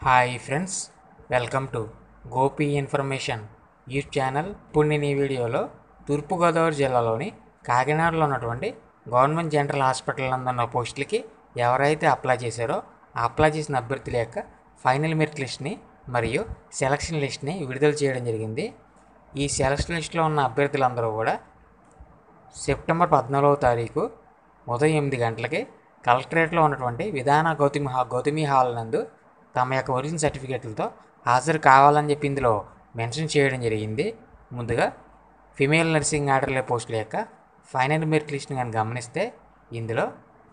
hi friends welcome to Gopi information YouTube channel ఇప్పుడు నేను ఈ వీడియోలో తూర్పుగోదావరి జిల్లాలోని కాకినాడలో ఉన్నటువంటి గవర్నమెంట్ జనరల్ హాస్పిటల్ నందున్న పోస్టులకి ఎవరైతే అప్లై చేశారో ఆ అప్లై చేసిన అభ్యర్థుల యొక్క ఫైనల్ మెరిట్ లిస్ట్ని మరియు సెలక్షన్ లిస్ట్ని విడుదల చేయడం జరిగింది ఈ సెలక్షన్ లిస్ట్లో ఉన్న అభ్యర్థులందరూ కూడా సెప్టెంబర్ పద్నాలుగవ తారీఖు ఉదయం ఎనిమిది గంటలకి కలెక్టరేట్లో ఉన్నటువంటి విధాన గౌతమి హా గౌతమి హాల్ నందు తమ యొక్క ఒరిజినల్ సర్టిఫికేట్లతో హాజరు కావాలని చెప్పి ఇందులో మెన్షన్ చేయడం జరిగింది ముందుగా ఫిమేల్ నర్సింగ్ ఆర్డర్లే పోస్టుల యొక్క ఫైనల్ మెరిట్ లిస్ట్ని కానీ గమనిస్తే ఇందులో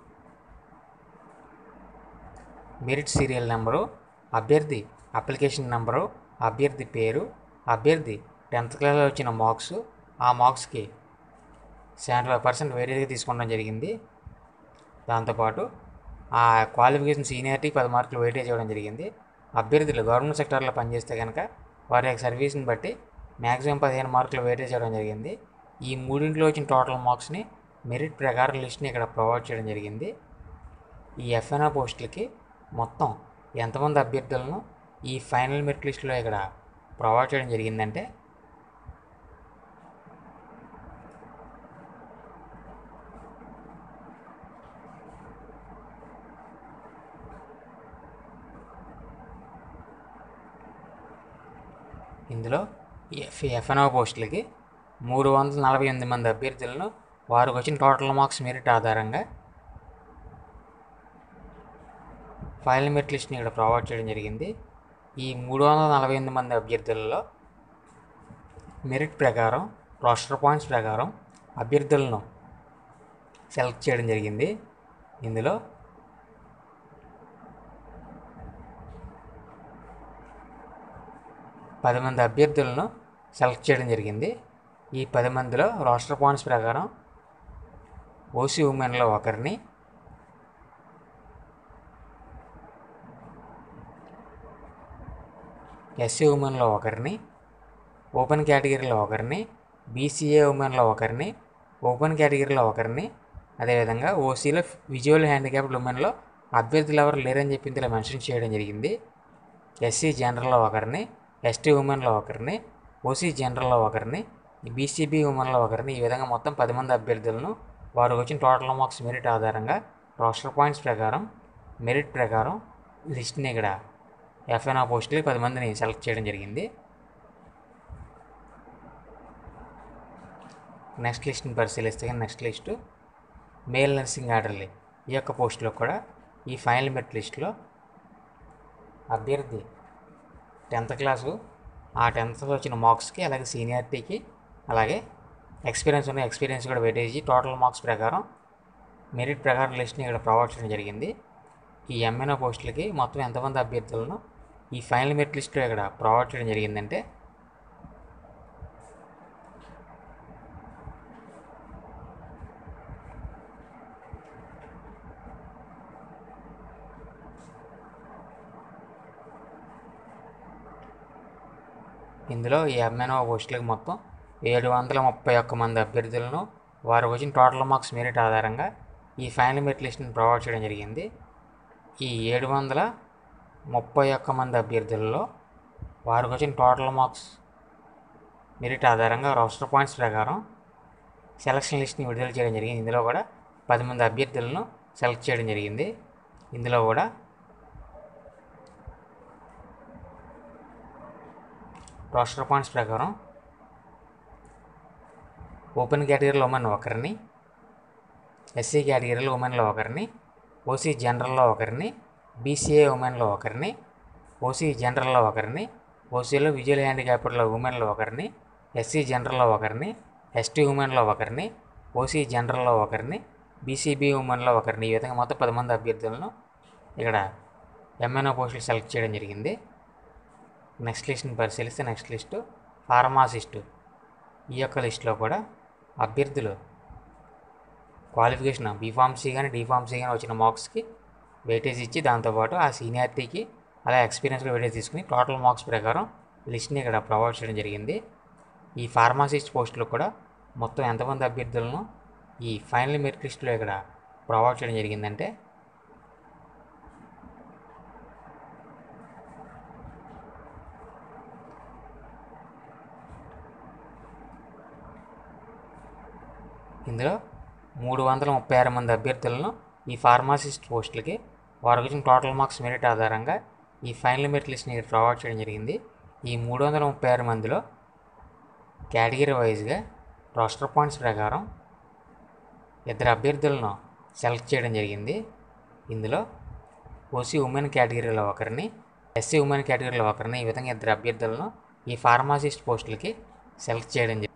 మెరిట్ సీరియల్ నెంబరు అభ్యర్థి అప్లికేషన్ నెంబరు అభ్యర్థి పేరు అభ్యర్థి టెన్త్ క్లాస్లో వచ్చిన మార్క్స్ ఆ మార్క్స్కి సెవెంటీ ఫైవ్ పర్సెంట్ వేరేగా తీసుకోవడం జరిగింది దాంతోపాటు ఆ క్వాలిఫికేషన్ సీనియారిటీ పది మార్కులు వెయిటేజ్ ఇవ్వడం జరిగింది అభ్యర్థులు గవర్నమెంట్ సెక్టార్లో పనిచేస్తే కనుక వారి యొక్క సర్వీస్ని బట్టి మ్యాక్సిమం పదిహేను మార్కులు వెయిటేజ్ ఇవ్వడం జరిగింది ఈ మూడింటిలో వచ్చిన టోటల్ మార్క్స్ని మెరిట్ ప్రకారం లిస్ట్ని ఇక్కడ ప్రొవైడ్ చేయడం జరిగింది ఈ ఎఫ్ఎన్ఓ పోస్టులకి మొత్తం ఎంతమంది అభ్యర్థులను ఈ ఫైనల్ మెరిట్ లిస్టులో ఇక్కడ ప్రొవైడ్ చేయడం జరిగిందంటే ఇందులో ఎఫ్ ఎఫ్ఎన్ఓ పోస్టులకి మూడు వందల నలభై ఎనిమిది మంది అభ్యర్థులను వారికి వచ్చిన టోటల్ మార్క్స్ మెరిట్ ఆధారంగా ఫైనల్ మెరిట్ లిస్ట్ని ఇక్కడ ప్రొవైడ్ చేయడం జరిగింది ఈ మూడు వందల నలభై ఎనిమిది మంది అభ్యర్థులలో మెరిట్ ప్రకారం రోస్టర్ పాయింట్స్ ప్రకారం అభ్యర్థులను సెలెక్ట్ చేయడం జరిగింది ఇందులో పది మంది అభ్యర్థులను సెలెక్ట్ చేయడం జరిగింది ఈ పది మందిలో రోస్టర్ పాయింట్స్ ప్రకారం ఓసీ ఉమెన్లో ఒకరిని ఎస్సీ ఉమెన్లో ఒకరిని ఓపెన్ కేటగిరీలో ఒకరిని బీసీఏ ఉమెన్లో ఒకరిని ఓపెన్ కేటగిరీలో ఒకరిని అదేవిధంగా ఓసీలో విజువల్ హ్యాండిక్యాప్డ్ ఉమెన్లో అభ్యర్థులు ఎవరు లేరని చెప్పి ఇందులో మెన్షన్ చేయడం జరిగింది ఎస్సీ జనరల్లో ఒకరిని ఎస్టీ ఉమెన్లో ఒకరిని ఓసీ జనరల్లో ఒకరిని బీసీబీ ఉమెన్లో ఒకరిని ఈ విధంగా మొత్తం పది మంది అభ్యర్థులను వారికి వచ్చిన టోటల్ మార్క్స్ మెరిట్ ఆధారంగా రోస్టర్ పాయింట్స్ ప్రకారం మెరిట్ ప్రకారం లిస్ట్ని ఇక్కడ ఎఫ్ఎన్ఆ పోస్టులు పది మందిని సెలెక్ట్ చేయడం జరిగింది నెక్స్ట్ లిస్ట్ని పరిశీలిస్తే కానీ next list male nursing orderly ఈ యొక్క పోస్టులో కూడా ఈ ఫైనల్ మెరిట్ లిస్టులో అభ్యర్థి టెన్త్ క్లాసు ఆ టెన్త్లో వచ్చిన మార్క్స్కి అలాగే సీనియారిటీకి అలాగే ఎక్స్పీరియన్స్ ఉన్న ఎక్స్పీరియన్స్ కూడా వెయిటేజ్ టోటల్ మార్క్స్ ప్రకారం మెరిట్ ప్రకారం లిస్ట్ని ఇక్కడ ప్రొవైడ్ చేయడం జరిగింది ఈ ఎంఎన్ఓ పోస్టులకి మొత్తం ఎంతమంది అభ్యర్థులను ఈ ఫైనల్ మెరిట్ లిస్ట్లో ఇక్కడ ప్రొవైడ్ చేయడం జరిగిందంటే ఇందులో ఈ ఎంఎన్ఓ పోస్టులకు మొత్తం ఏడు వందల ముప్పై ఒక్క మంది అభ్యర్థులను వారు వచ్చిన టోటల్ మార్క్స్ మెరిట్ ఆధారంగా ఈ ఫైనల్ మెరిట్ లిస్ట్ని ప్రొవైడ్ చేయడం జరిగింది ఈ ఏడు వందల ముప్పై ఒక్క మంది అభ్యర్థులలో వారికి వచ్చిన టోటల్ మార్క్స్ మెరిట్ ఆధారంగా రోస్టర్ పాయింట్స్ ప్రకారం సెలక్షన్ లిస్ట్ని విడుదల చేయడం జరిగింది ఇందులో కూడా పది మంది అభ్యర్థులను సెలెక్ట్ చేయడం జరిగింది ఇందులో కూడా రోస్టర్ పాయింట్స్ ప్రకారం ఓపెన్ కేటగిరీలో ఉమెన్ ఒకరిని ఎస్సీ కేటగిరీలో ఉమెన్లో ఒకరిని ఓసీ జనరల్లో ఒకరిని బీసీఏ ఉమెన్లో ఒకరిని ఓసీ జనరల్లో ఒకరిని ఓసీలో విజువల్ హ్యాండిక్యాప్డ్లో ఉమెన్లో ఒకరిని ఎస్సీ జనరల్లో ఒకరిని ఎస్టీ ఉమెన్లో ఒకరిని ఓసీ జనరల్లో ఒకరిని బీసీబీ ఉమెన్లో ఒకరిని ఈ విధంగా మొత్తం పది మంది అభ్యర్థులను ఇక్కడ ఎంఎన్ఓ పోస్టులు సెలెక్ట్ చేయడం జరిగింది నెక్స్ట్ లిస్ట్ని పరిశీలిస్తే నెక్స్ట్ లిస్టు ఫార్మాసిస్టు ఈ యొక్క లిస్టులో కూడా అభ్యర్థులు క్వాలిఫికేషన్ బీఫార్మసీ కానీ డీఫార్మసీ కానీ వచ్చిన మార్క్స్కి వెయిటేజ్ ఇచ్చి దాంతోపాటు ఆ సీనియారిటీకి అలా ఎక్స్పీరియన్స్ కూడా వెయిటేజ్ తీసుకుని టోటల్ మార్క్స్ ప్రకారం లిస్ట్ని ఇక్కడ ప్రొవైడ్ చేయడం జరిగింది ఈ ఫార్మాసిస్ట్ పోస్టులు కూడా మొత్తం ఎంతమంది అభ్యర్థులను ఈ ఫైనల్ మెరిట్ లిస్టులో ఇక్కడ ప్రొవైడ్ చేయడం జరిగిందంటే ఇందులో మూడు వందల ముప్పై ఆరు మంది అభ్యర్థులను ఈ ఫార్మాసిస్ట్ పోస్టులకి వారికి వచ్చిన టోటల్ మార్క్స్ మెరిట్ ఆధారంగా ఈ ఫైనల్ మెరిట్ లిస్ట్ని ప్రొవైడ్ చేయడం జరిగింది ఈ మూడు వందల ముప్పై ఆరు మందిలో కేటగిరీ వైజ్గా రోస్టర్ పాయింట్స్ ప్రకారం ఇద్దరు అభ్యర్థులను సెలెక్ట్ చేయడం జరిగింది ఇందులో ఓసీ ఉమెన్ కేటగిరీలో ఒకరిని ఎస్సీ ఉమెన్ కేటగిరీలో ఒకరిని ఈ విధంగా ఇద్దరు అభ్యర్థులను ఈ ఫార్మాసిస్ట్ పోస్టులకి సెలెక్ట్ చేయడం జరిగింది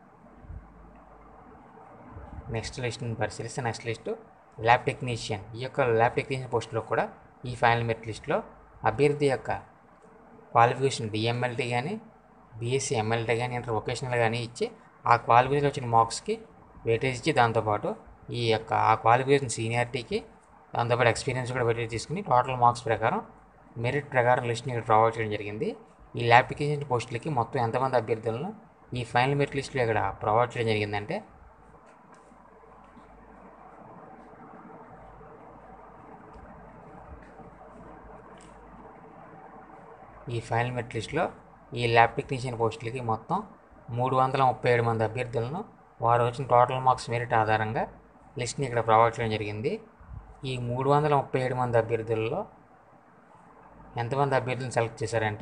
నెక్స్ట్ లిస్ట్ని పరిశీలిస్తే నెక్స్ట్ లిస్టు ల్యాబ్ టెక్నీషియన్ ఈ యొక్క ల్యాబ్ టెక్నీషియన్ పోస్టులో కూడా ఈ ఫైనల్ మెరిట్ లిస్ట్లో అభ్యర్థి యొక్క క్వాలిఫికేషన్ డిఎంఎల్టీ కానీ బీఎస్సీ ఎంఎల్టీ కానీ ఇంటర్ వొకేషనల్ కానీ ఇచ్చి ఆ క్వాలిఫికేషన్ వచ్చిన మార్క్స్కి వెయిటేజ్ ఇచ్చి దాంతోపాటు ఈ యొక్క ఆ క్వాలిఫికేషన్ సీనియారిటీకి దాంతోపాటు ఎక్స్పీరియన్స్ కూడా వెయిటేజ్ తీసుకుని టోటల్ మార్క్స్ ప్రకారం మెరిట్ ప్రకారం లిస్ట్ని ఇక్కడ ప్రొవైడ్ చేయడం జరిగింది ఈ ల్యాబ్ టెక్నీషియన్ పోస్టులకి మొత్తం ఎంతమంది అభ్యర్థులను ఈ ఫైనల్ మెరిట్ లిస్ట్లో ఇక్కడ ప్రొవైడ్ చేయడం జరిగిందంటే ఈ ఫైనల్ మెరిట్ లిస్ట్లో ఈ ల్యాబ్ టెక్నీషియన్ పోస్టులకి మొత్తం మూడు వందల ముప్పై ఏడు మంది అభ్యర్థులను వారు వచ్చిన టోటల్ మార్క్స్ మెరిట్ ఆధారంగా లిస్ట్ని ఇక్కడ ప్రొవైడ్ చేయడం జరిగింది ఈ మూడు వందల ముప్పై ఏడు మంది అభ్యర్థుల్లో ఎంతమంది అభ్యర్థులను సెలెక్ట్ చేశారంటే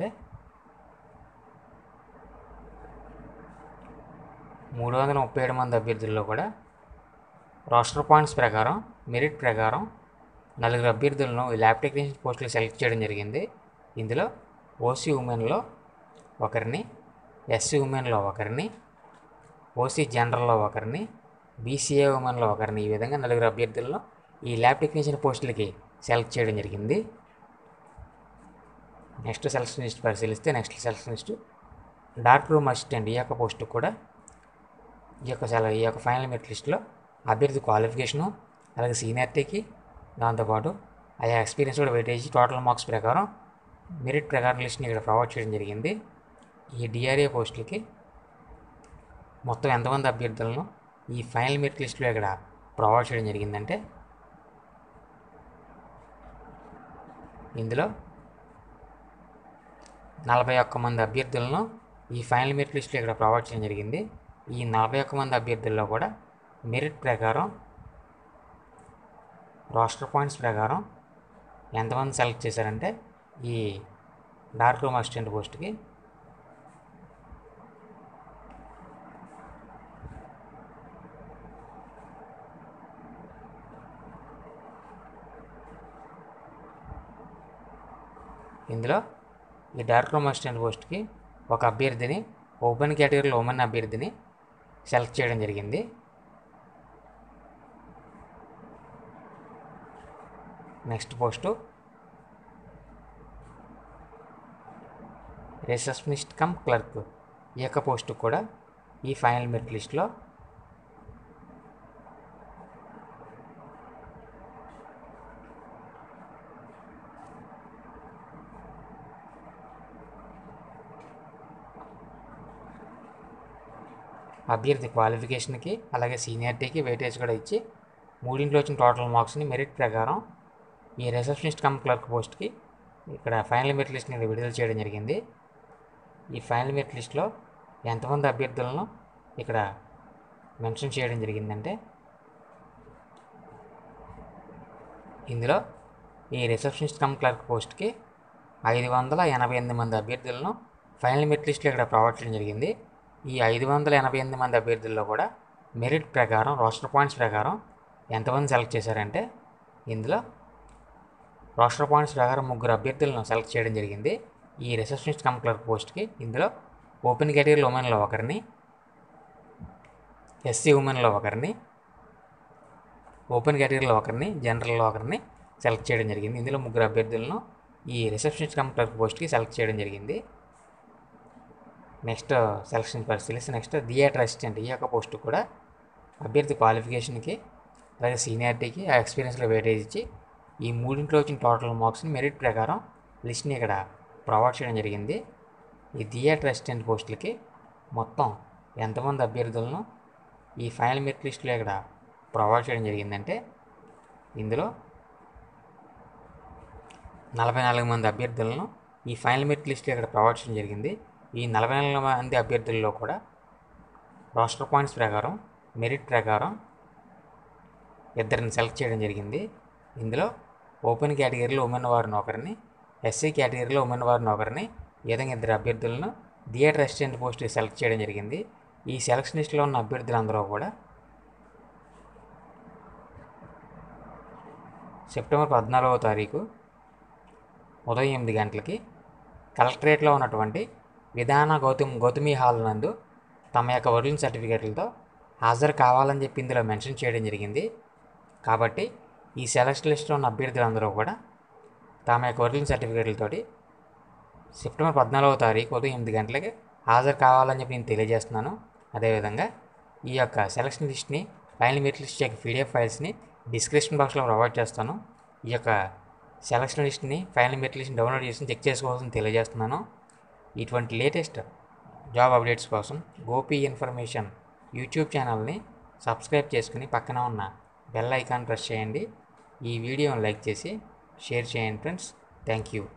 మూడు వందల ముప్పై ఏడు మంది అభ్యర్థుల్లో కూడా రోస్టర్ పాయింట్స్ ప్రకారం మెరిట్ ప్రకారం నలుగురు అభ్యర్థులను ఈ ల్యాబ్ టెక్నీషియన్ పోస్టులు సెలెక్ట్ చేయడం జరిగింది ఇందులో ఓసీ ఉమెన్లో ఒకరిని ఎస్సీ ఉమెన్లో ఒకరిని ఓసీ జనరల్లో ఒకరిని బీసీఏ ఉమెన్లో ఒకరిని ఈ విధంగా నలుగురు అభ్యర్థులను ఈ ల్యాబ్ టెక్నీషియన్ పోస్టులకి సెలెక్ట్ చేయడం జరిగింది నెక్స్ట్ సెలక్షన్ లిస్ట్ పరిశీలిస్తే next selection list dark room assistant ఈ యొక్క పోస్ట్ కూడా ఈ యొక్క సెల ఈ యొక్క ఫైనల్ మెరిట్ లిస్ట్లో అభ్యర్థి క్వాలిఫికేషను అలాగే సీనియారిటీకి దాంతోపాటు ఆయా ఎక్స్పీరియన్స్ కూడా వెయిటేజ్ టోటల్ మార్క్స్ ప్రకారం మెరిట్ ప్రకారం లిస్ట్ని ఇక్కడ ప్రొవైడ్ చేయడం జరిగింది ఈ డిఆర్ఏ పోస్టులకి మొత్తం ఎంతమంది అభ్యర్థులను ఈ ఫైనల్ మెరిట్ లిస్ట్లో ఇక్కడ ప్రొవైడ్ చేయడం జరిగిందంటే ఇందులో నలభై ఒక్క మంది అభ్యర్థులను ఈ ఫైనల్ మెరిట్ లిస్ట్లో ఇక్కడ ప్రొవైడ్ చేయడం జరిగింది ఈ నలభై ఒక్క మంది అభ్యర్థుల్లో కూడా మెరిట్ ప్రకారం రోస్టర్ పాయింట్స్ ప్రకారం ఎంతమంది సెలెక్ట్ చేశారంటే ఈ డార్క్ రూమ్ అసిస్టెంట్ పోస్ట్కి ఇందులో ఈ డార్క్ రూమ్ అసిస్టెంట్ పోస్ట్కి ఒక అభ్యర్థిని ఓపెన్ కేటగిరీలో ఉమెన్ అభ్యర్థిని సెలెక్ట్ చేయడం జరిగింది next post receptionist cum clerk ఈ యొక్క పోస్టు కూడా ఈ ఫైనల్ మెరిట్ లిస్ట్లో అభ్యర్థి క్వాలిఫికేషన్కి అలాగే సీనియారిటీకి వెయిటేజ్ కూడా ఇచ్చి మూడింట్లో వచ్చిన టోటల్ మార్క్స్ని మెరిట్ ప్రకారం ఈ రిసెప్షనిస్ట్ కమ్ క్లర్క్ పోస్ట్కి ఇక్కడ ఫైనల్ మెరిట్ లిస్ట్ని ఇక్కడ విడుదల చేయడం జరిగింది ఈ ఫైనల్ మెరిట్ లిస్ట్లో ఎంతమంది అభ్యర్థులను ఇక్కడ మెన్షన్ చేయడం జరిగిందంటే ఇందులో ఈ రిసెప్షనిస్ట్ కమ్ క్లర్క్ పోస్ట్కి ఐదు వందల ఎనభై ఎనిమిది మంది అభ్యర్థులను ఫైనల్ మెరిట్ లిస్ట్లో ఇక్కడ ప్రొవైడ్ చేయడం జరిగింది ఈ ఐదు వందల ఎనభై ఎనిమిది మంది అభ్యర్థుల్లో కూడా మెరిట్ ప్రకారం రోస్టర్ పాయింట్స్ ప్రకారం ఎంతమంది సెలెక్ట్ చేశారంటే ఇందులో రోస్టర్ పాయింట్స్ ప్రకారం ముగ్గురు అభ్యర్థులను సెలెక్ట్ చేయడం జరిగింది ఈ రిసెప్షనిస్ట్ కమ్ క్లర్క్ పోస్ట్కి ఇందులో ఓపెన్ కేటగిరీ ఉమెన్లో ఒకరిని ఎస్సీ ఉమెన్లో ఒకరిని ఓపెన్ కేటగిరీలో ఒకరిని జనరల్లో ఒకరిని సెలెక్ట్ చేయడం జరిగింది ఇందులో ముగ్గురు అభ్యర్థులను ఈ రిసెప్షనిస్ట్ కమ్ క్లర్క్ పోస్ట్కి సెలెక్ట్ చేయడం జరిగింది నెక్స్ట్ సెలక్షన్ పరిశీలిస్తే నెక్స్ట్ థియేటర్ అసిస్టెంట్ ఈ యొక్క పోస్ట్ కూడా అభ్యర్థి క్వాలిఫికేషన్కి అలాగే సీనియారిటీకి ఆ ఎక్స్పీరియన్స్లో వెయిటేజ్ ఇచ్చి ఈ మూడింట్లో వచ్చిన టోటల్ మార్క్స్ని మెరిట్ ప్రకారం లిస్ట్ని ఇక్కడ ప్రొవైడ్ చేయడం జరిగింది ఈ థియేటర్ అసిస్టెంట్ పోస్టులకి మొత్తం ఎంతమంది అభ్యర్థులను ఈ ఫైనల్ మెరిట్ లిస్టులో ఇక్కడ ప్రొవైడ్ చేయడం జరిగిందంటే ఇందులో నలభై నాలుగు మంది అభ్యర్థులను ఈ ఫైనల్ మెరిట్ లిస్టులో ఇక్కడ ప్రొవైడ్ చేయడం జరిగింది ఈ నలభై నాలుగు మంది అభ్యర్థుల్లో కూడా రోస్టర్ పాయింట్స్ ప్రకారం మెరిట్ ప్రకారం ఇద్దరిని సెలెక్ట్ చేయడం జరిగింది ఇందులో ఓపెన్ కేటగిరీలో ఉమెన్ వారిని ఒకరిని ఎస్సీ కేటగిరీలో ఉమెన్ వారిని ఒకరిని ఈ విధంగా ఇద్దరు అభ్యర్థులను థియేటర్ అసిస్టెంట్ పోస్ట్ సెలెక్ట్ చేయడం జరిగింది ఈ సెలక్షన్ లిస్టులో ఉన్న అభ్యర్థులందరూ కూడా సెప్టెంబర్ పద్నాలుగవ తారీఖు ఉదయం ఎనిమిది గంటలకి కలెక్టరేట్లో ఉన్నటువంటి విధాన గౌతమ్ గౌతమి హాల్ నందు తమ యొక్క ఒరిజినల్ సర్టిఫికేట్లతో హాజరు కావాలని చెప్పి ఇందులో మెన్షన్ చేయడం జరిగింది కాబట్టి ఈ సెలక్షన్ లిస్ట్లో ఉన్న అభ్యర్థులందరూ కూడా తమ యొక్క ఒరిజినల్ సర్టిఫికేట్లతోటి సెప్టెంబర్ పద్నాలుగవ తారీఖు ఉదయం ఎనిమిది గంటలకి హాజరు కావాలని చెప్పి నేను తెలియజేస్తున్నాను అదేవిధంగా ఈ యొక్క సెలక్షన్ లిస్ట్ని ఫైనల్ మెరిట్ లిస్ట్ యొక్క పీడిఎఫ్ ఫైల్స్ని డిస్క్రిప్షన్ బాక్స్లో ప్రొవైడ్ చేస్తాను ఈ యొక్క సెలక్షన్ లిస్ట్ని ఫైనల్ మెరిట్ లిస్ట్ని డౌన్లోడ్ చేసి చెక్ చేసుకోవాల్సింది తెలియజేస్తున్నాను ఇటువంటి లేటెస్ట్ జాబ్ అప్డేట్స్ కోసం గోపి ఇన్ఫర్మేషన్ యూట్యూబ్ ఛానల్ని సబ్స్క్రైబ్ చేసుకుని పక్కన ఉన్న బెల్ ఐకాన్ ప్రెస్ చేయండి ఈ వీడియోని లైక్ చేసి షేర్ చేయండి ఫ్రెండ్స్ థ్యాంక్ యూ